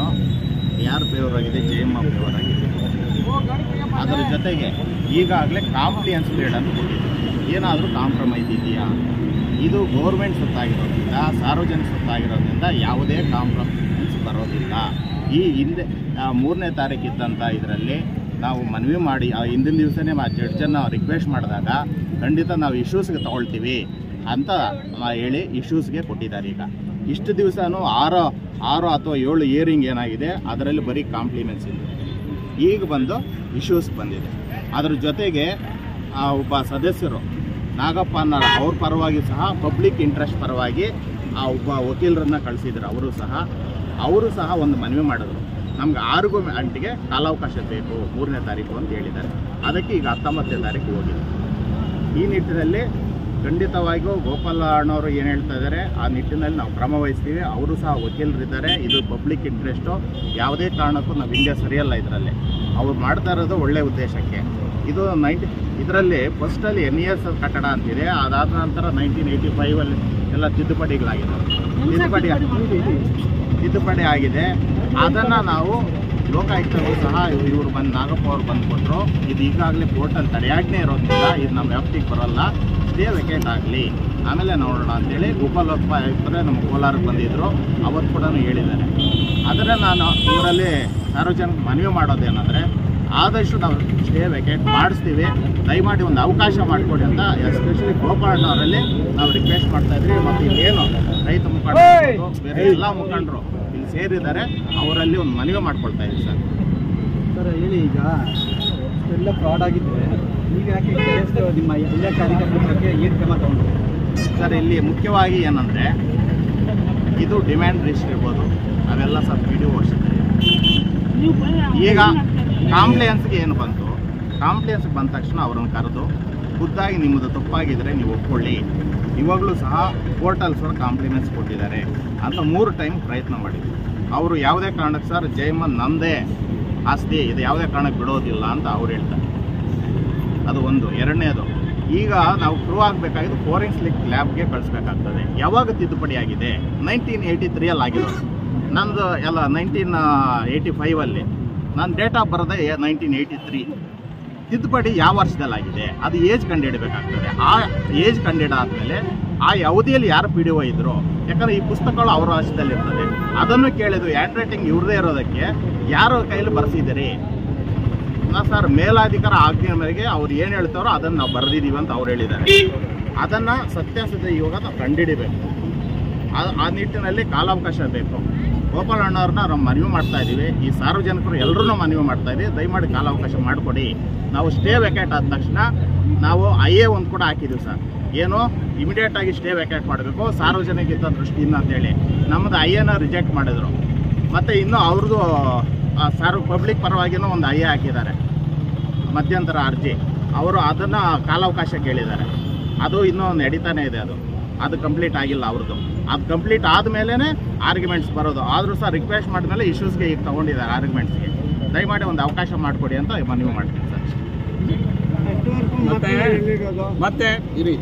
ಯಾರು ಫೇವರ್ ಆಗಿದೆ J M favour ಆಗಿದೆ ಅದರ ಜೊತೆಗೆ ಈಗಾಗಲೇ ಕಾಂಪ್ಲಿಯನ್ಸ್ ಪೀರಿಯಡ್ ಅಂತ ಕೊಟ್ಟಿದೆ ಏನಾದರೂ ಕಾಂಪ್ರಮೈಸ್ ಇದೆಯಾ ಇದು ಗೌರ್ಮೆಂಟ್ ಸೊತ್ತಾಗಿರೋದ್ರಿಂದ ಸಾರ್ವಜನಿಕ ಸೊತ್ತಾಗಿರೋದ್ರಿಂದ ಯಾವುದೇ ಕಾಂಪ್ರಮೈಸ್ ಬರೋದಿಲ್ಲ ಈ ಹಿಂದೆ ಆ, ಮೂರನೇ ತಾರೀಕು ಇದ್ದಂಥ ಇದರಲ್ಲಿ ನಾವು ಮನವಿ ಮಾಡಿ ಆ ಹಿಂದಿನ ದಿವಸನೇ ಆ ಜಡ್ಜನ್ನು ರಿಕ್ವೆಸ್ಟ್ ಮಾಡಿದಾಗ ಖಂಡಿತ ನಾವು ಇಶ್ಯೂಸ್ಗೆ ತಗೊಳ್ತೀವಿ ಅಂತ ಆ, ಹೇಳಿ ಇಶ್ಯೂಸ್ಗೆ ಕೊಟ್ಟಿದ್ದಾರೆ ಈಗ ಇಷ್ಟು ದಿವಸನೂ ಆರು ಆರು ಅಥವಾ ಏಳು ಇಯರಿಂಗ್ ಏನಾಗಿದೆ ಅದರಲ್ಲಿ ಬರೀ ಕಾಂಪ್ಲಿಮೆಂಟ್ಸ್ ಇದೆ ಈಗ ಬಂದು ಇಶ್ಯೂಸ್ ಬಂದಿದೆ ಅದ್ರ ಜೊತೆಗೆ ಆ, ಒಬ್ಬ ಸದಸ್ಯರು ನಾಗಪ್ಪ ಅನ್ನೋ ಅವ್ರ ಪರವಾಗಿ ಸಹ ಪಬ್ಲಿಕ್ ಇಂಟ್ರೆಸ್ಟ್ ಪರವಾಗಿ ಆ ಒಬ್ಬ ವಕೀಲರನ್ನ ಕಳಿಸಿದ್ರು ಅವರು ಸಹ ಅವರು ಸಹ ಒಂದು ಮನವಿ ಮಾಡಿದ್ರು ನಮ್ಗೆ ಆರುಗೂ ಗಂಟೆಗೆ ಕಾಲಾವಕಾಶ ಬೇಕು ಮೂರನೇ ತಾರೀಕು ಅಂತ ಹೇಳಿದ್ದಾರೆ ಅದಕ್ಕೆ ಈಗ ಹತ್ತೊಂಬತ್ತನೇ ತಾರೀಕು ಹೋಗಿದೆ ಈ ನಿಟ್ಟಿನಲ್ಲಿ ಖಂಡಿತವಾಗಿಯೂ ಗೋಪಾಲ ಅಣ್ಣವರು ಏನು ಹೇಳ್ತಾ ಇದ್ದಾರೆ ಆ ನಿಟ್ಟಿನಲ್ಲಿ ನಾವು ಕ್ರಮ ವಹಿಸ್ತೀವಿ ಅವರು ಸಹ ವಕೀಲರಿದ್ದಾರೆ ಇದು ಪಬ್ಲಿಕ್ ಇಂಟ್ರೆಸ್ಟು ಯಾವುದೇ ಕಾರಣಕ್ಕೂ ನಾವು ಇಂಡಿಯಾ ಸರಿಯಲ್ಲ ಇದರಲ್ಲಿ ಅವ್ರು ಮಾಡ್ತಾ ಇರೋದು ಒಳ್ಳೆ ಉದ್ದೇಶಕ್ಕೆ ಇದು ನೈಂಟಿ ಇದರಲ್ಲಿ ಫಸ್ಟಲ್ಲಿ ಎನ್ ಇ ಎಸ್ ಕಟ್ಟಡ ಅಂತಿದೆ ಅದಾದ ನಂತರ ನೈನ್ಟೀನ್ ಏಯ್ಟಿ ಫೈವಲ್ಲಿ ಎಲ್ಲ ತಿದ್ದುಪಡಿಗಳಾಗಿದೆ ತಿದ್ದುಪಡಿ ತಿದ್ದುಪಡಿ ಆಗಿದೆ ಅದನ್ನು ನಾವು ಲೋಕಾಯುಕ್ತರು ಸಹ ಇವರು ಬಂದು ನಾಗಪ್ಪ ಅವ್ರು ಬಂದು ಕೊಟ್ಟರು ಇದು ಈಗಾಗಲೇ ಕೋರ್ಟಲ್ಲಿ ತಡೆಯಾಜ್ಞೆ ಇರೋದ್ರಿಂದ ಇದು ನಮ್ಮ ವ್ಯಾಪ್ತಿಗೆ ಬರೋಲ್ಲ ಸ್ಟೇ ವೆಕೇಟ್ ಆಗಲಿ ಆಮೇಲೆ ನೋಡೋಣ ಅಂತೇಳಿ ಗೋಪಾಲಪ್ಪ ಆಯುಕ್ತರೇ ನಮ್ಮ ಕೋಲಾರಕ್ಕೆ ಬಂದಿದ್ದರು ಅವತ್ತು ಕೂಡ ಹೇಳಿದ್ದಾರೆ ಆದರೆ ನಾನು ಇವರಲ್ಲಿ ಸಾರ್ವಜನಿಕ ಮನವಿ ಮಾಡೋದೇನೆಂದರೆ ಆದಷ್ಟು ನಾವು ಸ್ಟೇ ವೆಕೇಟ್ ಮಾಡಿಸ್ತೀವಿ ದಯಮಾಡಿ ಒಂದು ಅವಕಾಶ ಮಾಡಿಕೊಡಿ ಅಂತ ಎಸ್ಪೆಷಲಿ ಗೋಪಾಲಣ್ಣವರಲ್ಲಿ ನಾವು ರಿಕ್ವೆಸ್ಟ್ ಮಾಡ್ತಾ ಇದ್ರಿ ಮತ್ತು ಇಲ್ಲೇನು ರೈತ ಮುಖಂಡರು ಬೇರೆ ಎಲ್ಲ ಮುಖಂಡರು ಇಲ್ಲಿ ಸೇರಿದ್ದಾರೆ ಅವರಲ್ಲಿ ಒಂದು ಮನವಿ ಮಾಡ್ಕೊಳ್ತಾ ಇದ್ದೀವಿ ಸರ್ ಸರ್ ಹೇಳಿ ಈಗ ಎಲ್ಲ ಫ್ರಾಡ್ ಆಗಿದ್ರೆ ನೀವು ಯಾಕೆ ಕೇಸ್ ನಿಮ್ಮ ಎಲ್ಲ ಕಾರ್ಯಕರ್ತರ ಬಗ್ಗೆ ಏನು ಕ್ರಮ ತಗೊಂಡ್ರು ಸರ್ ಇಲ್ಲಿ ಮುಖ್ಯವಾಗಿ ಏನಂದರೆ ಇದು ಡಿಮ್ಯಾಂಡ್ ರಿಜಿಸ್ಟರ್ ಇರ್ಬೋದು ಅವೆಲ್ಲ ಸರ್ ಪಿ ಡಿ ಈಗ ಕಾಂಪ್ಲಿಯನ್ಸ್ಗೆ ಏನು ಬಂತು ಕಾಂಪ್ಲಿಯನ್ಸ್ಗೆ ಬಂದ ತಕ್ಷಣ ಅವರನ್ನು ಕರೆದು ಖುದ್ದಾಗಿ ನಿಮ್ಮದು ತಪ್ಪಾಗಿದ್ರೆ ನೀವು ಒಪ್ಕೊಳ್ಳಿ ಇವಾಗಲೂ ಸಹ ಪೋರ್ಟಲ್ ಸರ್ ಕಾಂಪ್ಲಿಮೆಂಟ್ಸ್ ಕೊಟ್ಟಿದ್ದಾರೆ ಅಂತ ಮೂರು ಟೈಮ್ ಪ್ರಯತ್ನ ಮಾಡಿದ್ವಿ ಅವರು ಯಾವುದೇ ಕಾರಣಕ್ಕೆ ಸರ್ ಜಯಮನ್ ನಂದೇ ಆಸ್ತಿ ಇದು ಯಾವುದೇ ಕಾರಣಕ್ಕೆ ಬಿಡೋದಿಲ್ಲ ಅಂತ ಅವ್ರು ಹೇಳ್ತಾರೆ ಅದು ಒಂದು ಎರಡನೇದು ಈಗ ನಾವು ಪ್ರೂವ್ ಆಗಬೇಕಾಗಿದ್ದು ಫೋರೆನ್ಸಿಕ್ ಲ್ಯಾಬ್ಗೆ ಕಳಿಸ್ಬೇಕಾಗ್ತದೆ ಯಾವಾಗ ತಿದ್ದುಪಡಿ ಆಗಿದೆ ನೈನ್ಟೀನ್ ಏಯ್ಟಿ ತ್ರೀಯಲ್ಲಿ ಆಗಿರೋದು ನಂದು ಎಲ್ಲ ನೈನ್ಟೀನ್ ಏಯ್ಟಿ ಫೈವಲ್ಲಿ ನನ್ನ ಡೇಟ್ ಆಫ್ ಬರೋದೇ ನೈನ್ಟೀನ್ ಏಯ್ಟಿ ತ್ರೀ ತಿದ್ದುಪಡಿ ಯಾವ ವರ್ಷದಲ್ಲಾಗಿದೆ ಅದು ಏಜ್ ಕಂಡುಹಿಡಬೇಕಾಗ್ತದೆ ಆ ಏಜ್ ಕಂಡುಹಿಡಾದ್ಮೇಲೆ ಆ ಅವಧಿಯಲ್ಲಿ ಯಾರು ಪಿ ಡಿ ಒ ಇದ್ರು ಯಾಕಂದ್ರೆ ಈ ಪುಸ್ತಕಗಳು ಅವರ ವಶದಲ್ಲಿರ್ತದೆ ಅದನ್ನು ಕೇಳಿದ್ರು ಹ್ಯಾಂಡ್ ರೈಟಿಂಗ್ ಇವ್ರದೇ ಇರೋದಕ್ಕೆ ಯಾರು ಕೈಲಿ ಬರ್ಸಿದ್ದೀರಿ ನಾ ಸರ್ ಮೇಲಾಧಿಕಾರ ಆಜ್ಞೆ ಮೇರೆಗೆ ಅವ್ರು ಏನು ಹೇಳ್ತಾರೋ ಅದನ್ನು ನಾವು ಬರೆದಿದ್ದೀವಿ ಅಂತ ಅವ್ರು ಹೇಳಿದ್ದಾರೆ ಅದನ್ನು ಸತ್ಯಾಸತ್ಯ ಇವಾಗ ನಾವು ಕಂಡುಹಿಡಿಬೇಕು ಆ- ಆ ನಿಟ್ಟಿನಲ್ಲಿ ಕಾಲಾವಕಾಶ ಬೇಕು ಗೋಪಾಲ ಅಣ್ಣವ್ರನ್ನ ನಾವು ಮನವಿ ಮಾಡ್ತಾ ಇದ್ದೀವಿ ಈ ಸಾರ್ವಜನಿಕರು ಎಲ್ಲರೂ ಮನವಿ ಮಾಡ್ತಾ ಇದ್ದೀವಿ ದಯಮಾಡಿ ಕಾಲಾವಕಾಶ ಮಾಡಿಕೊಡಿ ನಾವು ಸ್ಟೇ ವೆಕೇಟ್ ಆದ ತಕ್ಷಣ ನಾವು ಐ ಎ ಒಂದು ಕೂಡ ಹಾಕಿದ್ದೀವಿ ಸರ್ ಏನು ಇಮಿಡಿಯೇಟ್ ಆಗಿ ಸ್ಟೇ ವೆಕೇಟ್ ಮಾಡಬೇಕು ಸಾರ್ವಜನಿಕ ಹಿತ ದೃಷ್ಟಿಯಿಂದ ಅಂತೇಳಿ ನಮ್ಮದು ಐ ಎನ ರಿಜೆಕ್ಟ್ ಮಾಡಿದರು ಮತ್ತು ಇನ್ನು ಅವ್ರದ್ದು ಸಾರ್ವ ಪಬ್ಲಿಕ್ ಪರವಾಗಿನೂ ಒಂದು ಐ ಎ ಹಾಕಿದ್ದಾರೆ ಮಧ್ಯಂತರ ಅರ್ಜಿ ಅವರು ಅದನ್ನು ಕಾಲಾವಕಾಶ ಕೇಳಿದ್ದಾರೆ ಅದು ಇನ್ನೂ ನಡೀತಾನೆ ಇದೆ ಅದು ಅದು ಕಂಪ್ಲೀಟ್ ಆಗಿಲ್ಲ ಅವ್ರದ್ದು ಅದು ಕಂಪ್ಲೀಟ್ ಆದಮೇಲೆ ಆರ್ಗ್ಯುಮೆಂಟ್ಸ್ ಬರೋದು ಆದರೂ ಸಹ ರಿಕ್ವೆಸ್ಟ್ ಮಾಡಿದ್ಮೇಲೆ ಇಶ್ಯೂಸ್ಗೆ ಈಗ ತೊಗೊಂಡಿದ್ದಾರೆ ಆರ್ಗ್ಯುಮೆಂಟ್ಸ್ಗೆ ದಯಮಾಡಿ ಒಂದು ಅವಕಾಶ ಮಾಡಿಕೊಡಿ ಅಂತ ಮನವಿ ಮಾಡ್ತೀನಿ ಸರ್ ಮತ್ತೆ ಮತ್ತೆ ಇರಿ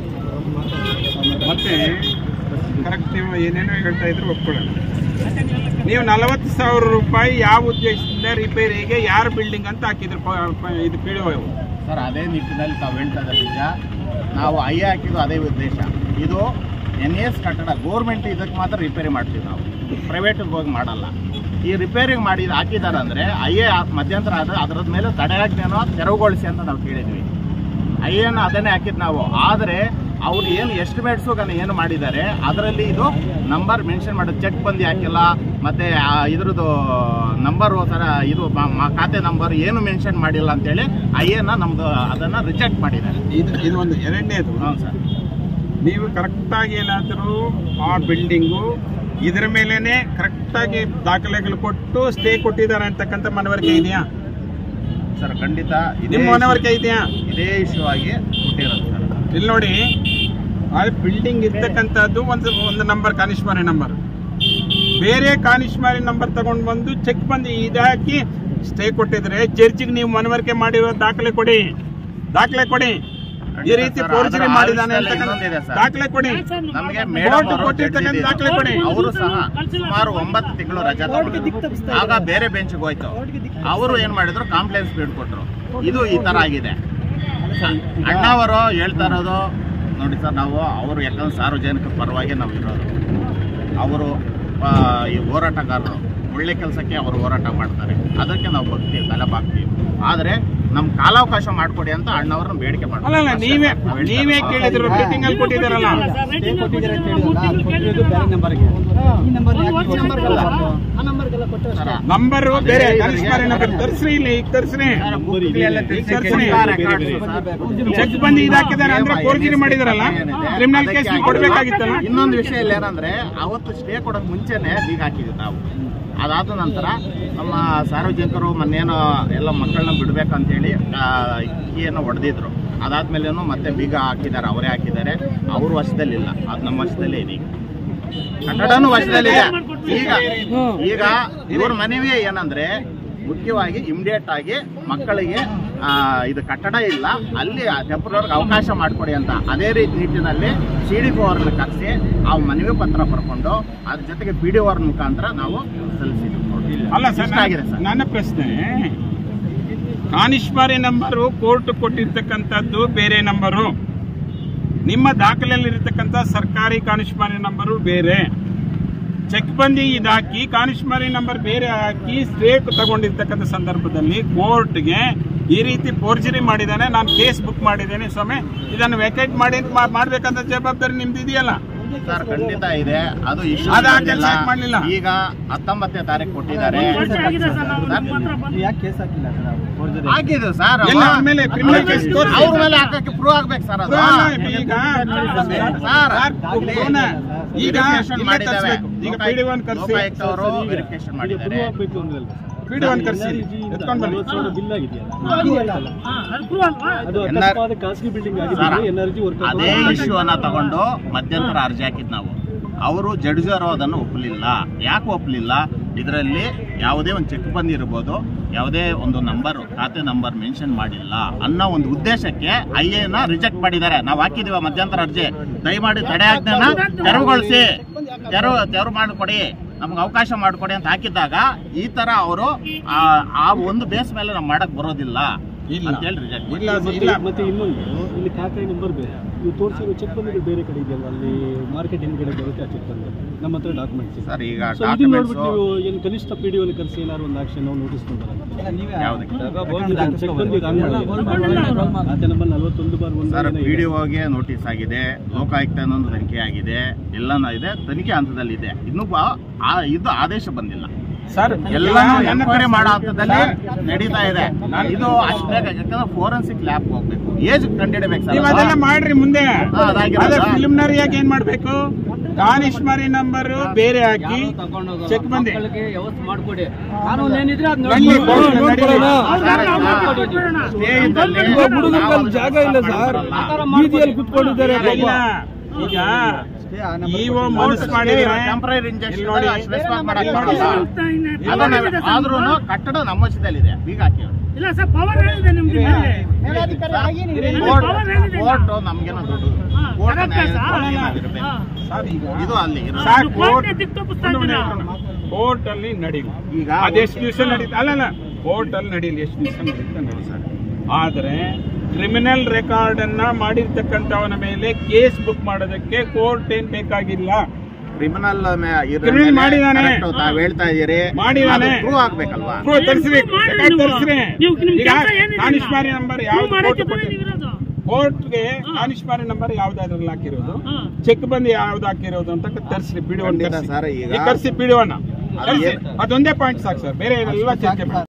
ಮತ್ತೆ ಕರೆಕ್ಟ್ ನೀವು ಏನೇನೋ ಹೇಳ್ತಾ ಇದ್ರು ಒಪ್ಕೊಳ್ಳೋಣ ನೀವು ನಲವತ್ತು ಸಾವಿರ ರೂಪಾಯಿ ಯಾವ ಉದ್ದೇಶದಿಂದ ರಿಪೇರಿಗೆ ಯಾರು ಬಿಲ್ಡಿಂಗ್ ಅಂತ ಹಾಕಿದ್ರು ಪ- ಪ- ಇದು ಪಿ ಸರ್ ಅದೇ ನಿಟ್ಟಿನಲ್ಲಿ ತಾವು ಹೇಳ್ತಾ ಇದ್ದಾರೆ ನಿಜ ನಾವು ಐ ಎ ಹಾಕಿದ್ದು ಅದೇ ಉದ್ದೇಶ ಇದು ಎನ್ ಎಸ್ ಕಟ್ಟಡ ಗೋರ್ಮೆಂಟ್ ಇದಕ್ಕೆ ಮಾತ್ರ ರಿಪೇರಿ ಮಾಡ್ತೀವಿ ನಾವು ಪ್ರೈವೇಟಿಗೆ ಹೋಗಿ ಮಾಡಲ್ಲ ಈ ರಿಪೇರಿಗೆ ಮಾಡಿ ಹಾಕಿದ್ದಾರೆ ಅಂದರೆ ಐ ಎ ಮಧ್ಯಂತರ ಆದರೆ ಅದರದ ಮೇಲೆ ತಡೆಯಾಜ್ಞೆನೋ ತೆರವುಗೊಳಿಸಿ ಅಂತ ನಾವು ಕೇಳಿದ್ವಿ ಐ ಎನ ಅದನ್ನೇ ಹಾಕಿದ್ದು ನಾವು ಆದರೆ ಅವ್ರು ಏನು ಎಸ್ಟಿಮೇಟ್ಸು ಏನು ಮಾಡಿದ್ದಾರೆ ಅದರಲ್ಲಿ ಇದು ನಂಬರ್ ಮೆನ್ಷನ್ ಮಾಡೋದು ಚೆಕ್ ಬಂದು ಹಾಕಿಲ್ಲ ಮತ್ತು ಇದ್ರದ್ದು ನಂಬರ್ ಥರ ಇದು ಮ- ಮ- ಖಾತೆ ನಂಬರ್ ಏನು ಮೆನ್ಷನ್ ಮಾಡಿಲ್ಲ ಅಂತೇಳಿ ಐ ಎನ ನಮ್ಮದು ಅದನ್ನು ರಿಜೆಕ್ಟ್ ಮಾಡಿದ್ದಾರೆ ಇದು ಇದು ಒಂದು ಎರಡನೇದು ಹ್ಞೂ ಸರ್ ನೀವು ಕರೆಕ್ಟಾಗಿ ಏನಾದರೂ ಆ ಬಿಲ್ಡಿಂಗು ಇದರ ಮೇಲೇನೆ ಕರೆಕ್ಟಾಗಿ ದಾಖಲೆಗಳು ಕೊಟ್ಟು ಸ್ಟೇ ಕೊಟ್ಟಿದ್ದಾರೆ ಅಂತಕ್ಕಂಥ ಮನವರಿಕೆ ಇದೆಯಾ ಸರ್ ಖಂಡಿತ ಇದೇ ನಿಮ್ಮ ಮನವರಿಕೆ ಇದೆಯಾ ಇದೇ ಇಶ್ಯೂ ಆಗಿ ಕೊಟ್ಟಿರೋದು ಸರ್ ಇಲ್ಲಿ ನೋಡಿ ಆ ಬಿಲ್ಡಿಂಗ್ ಇರ್ತಕ್ಕಂಥದ್ದು ಒಂದು ಒಂದು ನಂಬರ್ ಕಾನಿಷ್ಮಾರಿ ನಂಬರ್ ಬೇರೆ ಕಾನಿಷ್ಮಾರಿ ನಂಬರ್ ತಗೊಂಡು ಬಂದು ಚೆಕ್ ಬಂದು ಇದಾಕಿ ಸ್ಟೇ ಕೊಟ್ಟಿದ್ರೆ ಚರ್ಚಿಗೆ ನೀವು ಮನವರಿಕೆ ಮಾಡಿರೋ ದಾಖಲೆ ಕೊಡಿ ದಾಖಲೆ ಕೊಡಿ ಈ ರೀತಿ ಸರ್, ಫೋರ್ಜರಿ ಅದರ ಮಾಡಿದಾನೆ ಆಫೀಸಲ್ಲಿ ಅಂತ ಇನ್ನೊಂದಿದೆ ಸರ್. ದಾಖಲೆ ಕೊಡಿ ನಮಗೆ ಕೋರ್ಟ್ ಕೊಟ್ಟಿರ್ತಕ್ಕಂಥ ದಾಖಲೆ ಕೊಡಿ ಅವರು ಸಹ ಸುಮಾರು ಒಂಬತ್ತು ತಿಂಗಳು ರಜಾ ತಗೊಂಡಿದ್ರು. ಆಗ ಬೇರೆ ಬೆಂಚ್ಗೆ ಹೋಯ್ತು ಅವರು ಏನ್ ಮಾಡಿದ್ರು ಕಾಂಪ್ಲೇನ್ಸ್ ಕೊಟ್ರು ಇದು ಈ ತರ ಆಗಿದೆ ಅಣ್ಣವರು ಹೇಳ್ತಾ ಇರೋದು ನೋಡಿ ಸರ್ ನಾವು ಅವರು ಯಾಕಂದ್ರೆ ಸಾರ್ವಜನಿಕ ಪರವಾಗಿ ನಾವು ಇರೋದು ಅವರು ಆ, ಈ ಹೋರಾಟಗಾರರು ಒಳ್ಳೆ ಕೆಲಸಕ್ಕೆ ಅವರು ಹೋರಾಟ ಮಾಡ್ತಾರೆ ಅದಕ್ಕೆ ನಾವು ಬಗ್ತೀವಿ ತಲೆ ಬಾಗ್ತೀವಿ ಆದರೆ ನಮ್ ಕಾಲಾವಕಾಶ ಮಾಡ್ಕೊಡಿ ಅಂತ ಅಣ್ಣವ್ರನ್ನ ಬೇಡಿಕೆ ಅಲ್ಲ ಮಾಡ್ತಾರೆ ಅಲ್ಲ ನೀವೇ ನೀವೇ ಕೇಳಿದ್ರು ಮೀಟಿಂಗ್ ಅಲ್ಲಿ ಕೊಟ್ಟಿದ್ದಾರಲ್ಲ ಸ್ಟೇ ಕೊಟ್ಟಿದ್ದೀರಾ ಅಂತ ಹೇಳಿದ್ರಲ್ಲ, ಅದು ಕೊಟ್ಟಿರೋದು ಬೇರೆ ನಂಬರ್ಗೆ ಈ ನಂಬರ್ ಆ ನಂಬರ್ಗೆಲ್ಲ ಕೊಟ್ಟರೆ ಅಷ್ಟೇ. ನಂಬರ್ ಬೇರೆ ಕನಿಷ್ಠ ನಂಬರ್ ತರ್ಸ್ರಿ ಇಲ್ಲಿ ಈಗ ತರ್ಸ್ರಿ ಈಗ ತರ್ಸ್ರಿ ಚೆಕ್ ಬಂದು ಇದಾಕಿದ್ದಾರೆ ಅಂದ್ರೆ ಫೋರ್ಜರಿ ಮಾಡಿದಾರಲ್ಲ ಕ್ರಿಮಿನಲ್ ಕೇಸ್ ಕೊಡ್ಬೇಕಾಗಿತ್ತಲ್ಲ ಇನ್ನೊಂದು ವಿಷಯ ಇಲ್ಲ ಏನಂದ್ರೆ ಅವತ್ತು ಸ್ಟೇ ಕೊಡೋಕ್ ಮುಂಚೆನೆ ಬೀಗ ಹಾಕಿದ್ವಿ ನಾವು ಅದಾದ ನಂತರ ನಮ್ಮ ಸಾರ್ವಜನಿಕರು ಮೊನ್ನೇನೋ ಎಲ್ಲ ಮಕ್ಕಳನ್ನ ಬಿಡ್ಬೇಕಂತೇಳಿ ಕೀಯನ್ನು ಹೊಡೆದಿದ್ರು ಅದಾದ್ಮೇಲೇನು ಮತ್ತೆ ಬೀಗ ಹಾಕಿದ್ದಾರೆ ಅವರೇ ಹಾಕಿದ್ದಾರೆ ಅವ್ರ ವಶದಲ್ಲಿಲ್ಲ ಅದು ನಮ್ಮ ವಶದಲ್ಲೇ ಇದೆ ಈಗ ಕಟ್ಟಡನೂ ವಶದಲ್ಲಿದೆ ಈಗ ಈಗ ಇವ್ರ ಮನವಿ ಏನಂದ್ರೆ ಮುಖ್ಯವಾಗಿ ಇಮಿಡಿಯೇಟ್ ಆಗಿ ಮಕ್ಕಳಿಗೆ ಆ, ಇದು ಕಟ್ಟಡ ಇಲ್ಲ ಅಲ್ಲಿ ಟೆಂಪ್ರವರಿ ಅವಕಾಶ ಮಾಡಿಕೊಡಿ ಅಂತ ಅದೇ ರೀತಿ ನಿಟ್ಟಿನಲ್ಲಿ ಸಿ ಡಿ ಅವ್ರನ್ನ ಕರೆಸಿ ಆ ಮನವಿ ಪತ್ರ ಬರ್ಕೊಂಡು ಅದ್ರ ಜೊತೆಗೆ ಪಿ ಡಿ ಅವ್ರ ಮುಖಾಂತರ ನಾವು ಸಲ್ಲಿಸಿದ್ವಿ ಅಲ್ಲ ಸರ್ ಇಷ್ಟ ಆಗಿದೆ ಸರ್ ನನ್ನ ಪ್ರಶ್ನೆ ಕಾನಿಷ್ಮಾರಿ ನಂಬರು ಕೋರ್ಟ್ ಕೊಟ್ಟಿರ್ತಕ್ಕಂಥದ್ದು ಬೇರೆ ನಂಬರು ನಿಮ್ಮ ದಾಖಲೆಯಲ್ಲಿ ಇರತಕ್ಕಂಥ ಸರ್ಕಾರಿ ಕಾನಿಷ್ಮಾರಿ ನಂಬರು ಬೇರೆ ಚೆಕ್ ಬಂದಿ ಇದಾಕಿ ಕಾನಿಷ್ಮಾರಿ ನಂಬರ್ ಬೇರೆ ಹಾಕಿ ಸ್ಟೇ ತಗೊಂಡಿರ್ತಕ್ಕಂಥ ಸಂದರ್ಭದಲ್ಲಿ ಕೋರ್ಟ್ಗೆ ಈ ರೀತಿ ಫೋರ್ಜರಿ ಮಾಡಿದ್ದಾನೆ ನಾನು ಕೇಸ್ ಬುಕ್ ಮಾಡಿದ್ದೇನೆ ಸ್ವಾಮಿ ಇದನ್ನು ವೆಕೇಟ್ ಮಾಡಿ ಮಾ- ಮಾಡ್ಬೇಕಂತ ಜವಾಬ್ದಾರಿ ನಿಮ್ದು ಇದೆಯಲ್ಲ ಸರ್ ಖಂಡಿತ ಇದೆ ಅದು issue ಅದು ಆ ಮಾಡಿಲ್ಲ. ಕೆಲ್ಸ ಯಾಕ್ ಮಾಡ್ಲಿಲ್ಲ? ಈಗ ಹತ್ತೊಂಬತ್ತನೇ ತಾರೀಕು ಕೊಟ್ಟಿದ್ದಾರೆ ನೀವು ಯಾಕೆ ಕೇಸ್ ಹಾಕಿಲ್ಲ ಸರ್ ಫೋರ್ಜರಿ ಹಾಕಿದ್ರು ಸರ್ ಎಲ್ಲ ಅವ್ರ ಮೇಲೆ criminal case ತೋರ್ಸಿ. ಅವ್ರ ಮೇಲೆ ಹಾಕಕ್ಕೆ ಪ್ರೂವ್ ಆಗ್ಬೇಕು ಸರ್ ಅದು ಈಗ ಸರ್, ಪುರಾಣ ಈಗ Verification ಇಲ್ಲೇ ಮಾಡಿದ್ದಾರೆ. ತರ್ಸ್ಬೇಕು. ಈಗ ಪಿ ಡಿ ಒನ್ ಕರ್ಸಿ ಲೋಕಾಯುಕ್ತ ಅವರು ವೆರಿಫಿಕೇಶನ್ ಮಾಡಿದ್ದಾರೆ ಪಿ ಡಿ ಒನ್ ಕರ್ಸಿ ಎತ್ಕೊಂಡ್ ಬನ್ನಿ ಬಿಲ್ ಆಗಿದೆಯಲ್ಲ ಅದು ಎನ್ನ- ಅಕಸ್ಮಾತ್ ಖಾಸಗಿ ಬಿಲ್ಡಿಂಗ್ ಸರ್, ಆಗಿದ್ರೆ ಎನರ್ಜಿ ವರ್ಕ್ ಅದೇ ಇಶ್ಯೂ ಅನ್ನ ತಗೊಂಡು ಮಧ್ಯಂತರ ಅರ್ಜಿ ಹಾಕಿದ್ ನಾವು ಅವರು ಜಡ್ಜರು ಅದನ್ನು ಒಪ್ಪಲಿಲ್ಲ ಯಾಕೆ ಒಪ್ಪಲಿಲ್ಲ ಇದರಲ್ಲಿ ಯಾವುದೇ ಒಂದು ಚೆಕ್ ಬಂದಿರ್ಬೋದು ಯಾವುದೇ ಒಂದು ನಂಬರ್ ಖಾತೆ ನಂಬರ್ ಮೆನ್ಷನ್ ಮಾಡಿಲ್ಲ ಅನ್ನೋ ಒಂದು ಉದ್ದೇಶಕ್ಕೆ ಐ ಎನ ರಿಜೆಕ್ಟ್ ಮಾಡಿದ್ದಾರೆ ನಾವು ಹಾಕಿದೀವ ಮಧ್ಯಂತರ ಅರ್ಜಿ ದಯಮಾಡಿ ತಡೆ ಆಜ್ಞೆನ ತೆರವುಗೊಳಿಸಿ ತೆರವು ತೆರವು ಮಾಡಿಕೊಡಿ ನಮ್ಗೆ ಅವಕಾಶ ಮಾಡಿಕೊಡಿ ಅಂತ ಹಾಕಿದ್ದಾಗ ಈ ತರ ಅವರು ಆ ಒಂದು ಬೇಸ್ ಮೇಲೆ ನಾವು ಮಾಡಕ್ ಬರೋದಿಲ್ಲ ಇಲ್ಲ. ಅಂತ ಹೇಳಿ ರಿಜೆಕ್ಟ್ ಇಲ್ಲ ಇಲ್ಲ ಮತ್ತೆ ಇನ್ನೊಂದು ಇಲ್ಲಿ ಖಾತೆ ನಂಬರ್ ಬೇರೆ ನೀವು ತೋರಿಸಿರೋ ಚೆಕ್ ಬಂದಿದ್ದು ಬೇರೆ ಕಡೆ ಇದೆಯಲ್ಲ ಅಲ್ಲಿ ಮಾರ್ಕೆಟ್ ಹಿಂದ್ಗಡೆ ಬರುತ್ತೆ ಆ ಚೆಕ್ ಬಂದು ನಮ್ಮ ಹತ್ರ ಡಾಕ್ಯುಮೆಂಟ್ಸ್ ಇದೆ ಸರ್ ಈಗ ಸೊ ಇದನ್ನ ಡಾಕ್ಯುಮೆಂಟ್ಸ್ ನೋಡ್ಬಿಟ್ಟು ನೀವು ಏನು ಕನಿಷ್ಠ ಪಿ ಡಿ ಒಲಿ ಕರೆಸಿ ಏನಾದ್ರು ಒಂದು ಆಕ್ಷನ್ ನಾವು ನೋಟಿಸ್ ಯಾವ್ದಕ್ಕೆ? ಚೆಕ್ ಬಂದು ಖಾತೆ ನಂಬರ್ ನಲವತ್ತೊಂದು ಬಾರ್ ಒಂದು ಸರ್ ಏನೋ ಪಿ ಇದೆ. ಡಿ ಒಗೆ ನೋಟಿಸ್ ಆಗಿದೆ ಲೋಕಾಯುಕ್ತ ಅನ್ನೊಂದು ತನಿಖೆ ಆಗಿದೆ ಎಲ್ಲನೂ ಇದೆ ತನಿಖೆ ಹಂತದಲ್ಲಿದೆ ಇನ್ನೂ ಬಾ- ಆ- ಇದು ಆದೇಶ ಬಂದಿಲ್ಲ ಸರ್ ಎಲ್ಲಾನು ನನ್ನ ಎನ್ಕ್ವೈರಿ ಪ್ರಶ್ನೆ- ಮಾಡೋ ಹಂತದಲ್ಲಿ ನಡೀತಾ ಇದೆ ಇದು ಅಷ್ಟೇ ಯಾಕಂದ್ರೆ ಫೋರೆನ್ಸಿಕ್ ಲ್ಯಾಬ್ ಹೋಗ್ಬೇಕು ಏಜ್ ಕಂಡಿಡಬೇಕು ನೀವು ಅದೆಲ್ಲ ಮಾಡ್ರಿ ಮುಂದೆ ಹಾ, ಅದಾಗಿರೋದಾ? ಅದೇ ಪ್ರಿಲಿಮಿನರಿ ಆಗಿ ಏನ್ ಮಾಡ್ಬೇಕು ಕಾನಿಷ್ಮಾರಿ ನಂಬರ್ ಬೇರೆ ಹಾಕಿ ಚೆಕ್ ಬಂದಿ ವ್ಯವಸ್ಥೆ ಮಾಡ್ಕೊಡಿ ಕಾನೂನು ಏನಿದ್ರೆ ಅದ್ ಬನ್ನಿ, ನೋಡ್ಕೊಳ್ಳೋಣ. ಬನ್ನಿ, ನಡೀರಿ. ಜಾಗ ಇಲ್ಲ ಸರ್ ಬೀದಿಯಲ್ಲಿ ಕುತ್ಕೊಂಡಿದ್ದಾರೆ ಇಲ್ಲ ಈಗ ಇಒ ಮನಸ್ಸು ಮಾಡಿದ್ರೆ ಟೆಂಪರರಿ ಇಲ್ಲಿ ನೋಡಿ ಇಂಜೆಕ್ಷನ್ ಆದ್ರೂ ಕಟ್ಟಡ ನಮ್ಮ ವಶದಲ್ಲಿದೆ ಬೀಗ ಹಾಕಿ ಇಲ್ಲ ಸರ್ ಪವರ್ ಏನಿದೆ ನಿಮ್ಗೆ ಕೋರ್ಟ್ ಪವರ್ ಏನಿದೆ ಕೋರ್ಟ್ ನಮ್ಗೇನೋ ದೊಡ್ಡದು ಹಾ, ಕೋರ್ಟ್ correct ಆ ಸರ್? ನ್ಯಾಯಾಧೀಶರಾಗಿರ್ಬೇಕು. ಹಾ. ಸರ್ ಈಗ ಇದು ಅಲ್ಲಿ ಇರೋದು. ಸಾಕು ಕೋರ್ಟ್ಗೆ ಕೋರ್ಟ್ ದಿಕ್ಕು ತಪ್ಪಿಸ್ತಾ ಇದ್ದೀರಾ? ಕೋರ್ಟ್ ಅಲ್ಲಿ ನಡೀಲಿ ಈಗ ಅದೆಷ್ಟು ದಿವಸ ನಡೀತಾ ಅಲ್ಲಲ್ಲ ಕೋರ್ಟ್ ಅಲ್ಲಿ ನಡೀಲಿ ಎಷ್ಟು ದಿವಸ ನಡೀತಾ ನಡೀಲಿ ಸರ್ ಆದ್ರೆ ಕ್ರಿಮಿನಲ್ ರೆಕಾರ್ಡ್ ಅನ್ನ ಮಾಡಿರ್ತಕ್ಕಂಥವನ ಮೇಲೆ ಕೇಸ್ ಬುಕ್ ಮಾಡೋದಕ್ಕೆ ಕೋರ್ಟ್ ಏನ್ ಬೇಕಾಗಿಲ್ಲ ಕ್ರಿಮಿನಲ್ Criminal ಮಾಡಿದಾನೆ. ತಾವ್ ಹೇಳ್ತಾ ಇದೀರಿ ಮಾಡಿದಾನೆ. ಪ್ರೂವ್ ಆಗ್ಬೇಕಲ್ವಾ Proof ತರ್ಸ್ರಿ ಮಾಡಿ ರೆಕಾರ್ಡ್ ನೀವು. ತರ್ಸ್ರಿ ನೀವು- ನಿಮ್ ಈಗ ಕೆಲ್ಸ ಏನಿದೆ ಕಾನಿಷ್ಮಾರಿ ನಂಬರ್ ನೀವು ಯಾವ್ದು ಕೋರ್ಟ್ ಮಾಡಕ್ಕಿದ್ರೆ ಕೊಟ್ಟಿದೆ ನೀವಿರೋದು. ಕೋರ್ಟ್ಗೆ ಕಾನಿಷ್ಮಾರಿ ನಂಬರ್ ಯಾವ್ದಾದ್ರಲ್ಲಿ ಹಾಕಿರೋದು ಹಾ. ಚೆಕ್ ಬಂದು ಯಾವ್ದು ಹಾಕಿರೋದು ಅಂತ ತರ್ಸ್ರಿ ಪಿಡಿ ಒನ್ ಖಂಡಿತ ಸರ್, ಈಗ- ಕರ್ಸಿ ಪಿಡಿ ಒನ್ ಅದು ಏನ್- ಅದೊಂದೇ ಪಾಯಿಂಟ್ ಸಾಕು ಸರ್ ಬೇರೆ ಎಲ್ಲ ಚರ್ಚೆ ಮಾಡಿ